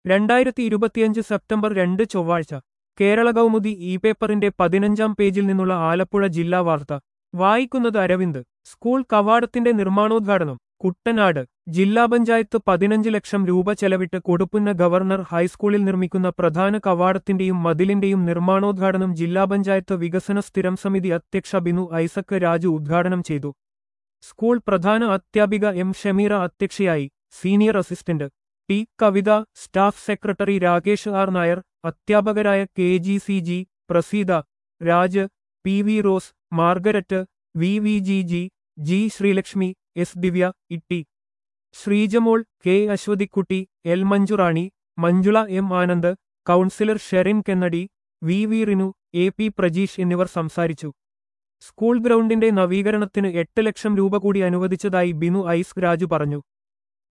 രണ്ടായിരത്തി ഇരുപത്തിയഞ്ച് സെപ്റ്റംബർ രണ്ട് ചൊവ്വാഴ്ച കേരള കൗമുദി ഇ പേപ്പറിന്റെ പതിനഞ്ചാം പേജിൽ നിന്നുള്ള ആലപ്പുഴ ജില്ലാ വാർത്ത വായിക്കുന്നത് അരവിന്ദ് സ്കൂൾ കവാടത്തിന്റെ നിർമ്മാണോദ്ഘാടനം കുട്ടനാട് ജില്ലാ പഞ്ചായത്ത് പതിനഞ്ച് ലക്ഷം രൂപ ചെലവിട്ട് കൊടുപ്പുന്ന ഗവർണർ ഹൈസ്കൂളിൽ നിർമ്മിക്കുന്ന പ്രധാന കവാടത്തിന്റെയും മതിലിന്റെയും നിർമ്മാണോദ്ഘാടനം ജില്ലാ പഞ്ചായത്ത് വികസന സ്ഥിരം സമിതി അധ്യക്ഷ ബിനു ഐസക് രാജു ഉദ്ഘാടനം ചെയ്തു സ്കൂൾ പ്രധാന അധ്യാപിക എം ഷമീറ അധ്യക്ഷയായി senior assistant T Kavitha staff secretary Rakesh R Nair അധ്യാപകരായ K G C G Praseetha Raj P V Rose Margaret V V G G G Sreelakshmi S Divya Itty Sreejamol K Aswathykutty L Manjurani Manjula M Anand councillor Sherin Kennedy V V Rinu A P Prajeesh എന്നിവർ സംസാരിച്ചു school ഗ്രൗണ്ടിന്റെ നവീകരണത്തിന് എട്ട് ലക്ഷം രൂപ കൂടി അനുവദിച്ചതായി Binu ice Raju പറഞ്ഞു